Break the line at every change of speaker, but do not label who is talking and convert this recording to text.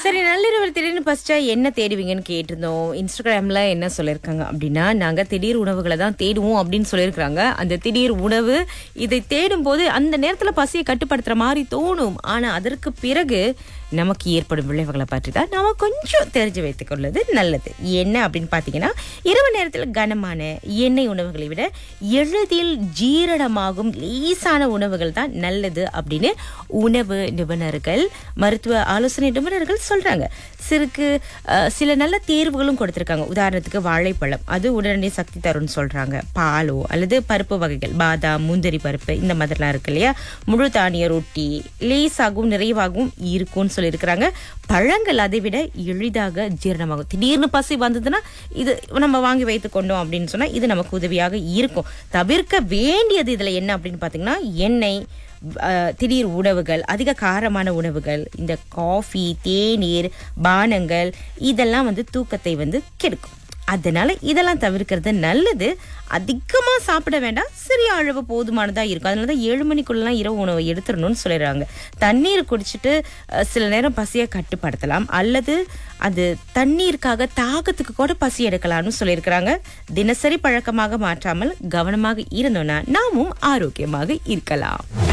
சரி நள்ளிரவில் திடீர்னு பசிச்சா என்ன தேடுவீங்கன்னு கேட்டிருந்தோம் இன்ஸ்டாகிராம்ல என்ன சொல்லியிருக்காங்க அப்படின்னா நாங்க திடீர் உணவுகளை தான் தேடுவோம் அப்படின்னு சொல்லியிருக்காங்க அந்த திடீர் உணவு இதை தேடும் போது அந்த நேரத்துல பசியை கட்டுப்படுத்துற மாதிரி தோணும் ஆனா அதற்கு பிறகு நமக்கு ஏற்படும் விளைவுகளை பற்றி தான் நாம கொஞ்சம் தெரிஞ்சு வைத்துக் கொள்வது நல்லது என்ன அப்படின்னு பாத்தீங்கன்னா இரவு நேரத்தில் கனமான எண்ணெய் உணவுகளை விட எளிதில் ஜீரணமாகும் லேசான உணவுகள் தான் நல்லது அப்படின்னு உணவு நிபுணர்கள் மருத்துவ ஆலோசனை நிபுணர்கள் சொல்றாங்க சிறுக்கு அஹ், சில நல்ல தேர்வுகளும் கொடுத்திருக்காங்க உதாரணத்துக்கு வாழைப்பழம் அது உடனடி சக்தி தரும்னு சொல்றாங்க பாலோ அல்லது பருப்பு வகைகள் பாதாம் முந்திரி பருப்பு இந்த மாதிரிலாம் இருக்கு இல்லையா முழு தானிய ரொட்டி லேசாகவும் நிறைவாகவும் இருக்கும்னு சொல்லியிருக்கிறாங்க பழங்கள் அதை விட எளிதாக ஜீரணமாகும் திடீர்னு பசி வந்ததுன்னா இது நம்ம வாங்கி வைத்து கொண்டோம் அப்படின்னு சொன்னா இது நமக்கு உதவியாக இருக்கும் தவிர்க்க வேண்டியது இதுல என்ன அப்படின்னு பாத்தீங்கன்னா எண்ணெய் அஹ், திடீர் உணவுகள் அதிக காரமான உணவுகள் இந்த காஃபி தேநீர் பானங்கள் இதெல்லாம் வந்து தூக்கத்தை வந்து கெடுக்கும் அதனால இதெல்லாம் தவிர்க்கிறது நல்லது அதிகமா சாப்பிட வேண்டாம் சிறிய அளவு போதுமானதா இருக்கும் அதனால தான் ஏழு மணிக்குள்ளலாம் இரவு உணவை எடுத்துடணும்னு சொல்லிடுறாங்க தண்ணீர் குடிச்சிட்டு அஹ், சில நேரம் பசியை கட்டுப்படுத்தலாம் அல்லது அது தண்ணீருக்காக தாகத்துக்கு கூட பசி எடுக்கலாம்னு சொல்லியிருக்கிறாங்க தினசரி பழக்கமாக மாற்றாமல் கவனமாக இருந்தோம்னா நாமும் ஆரோக்கியமாக இருக்கலாம்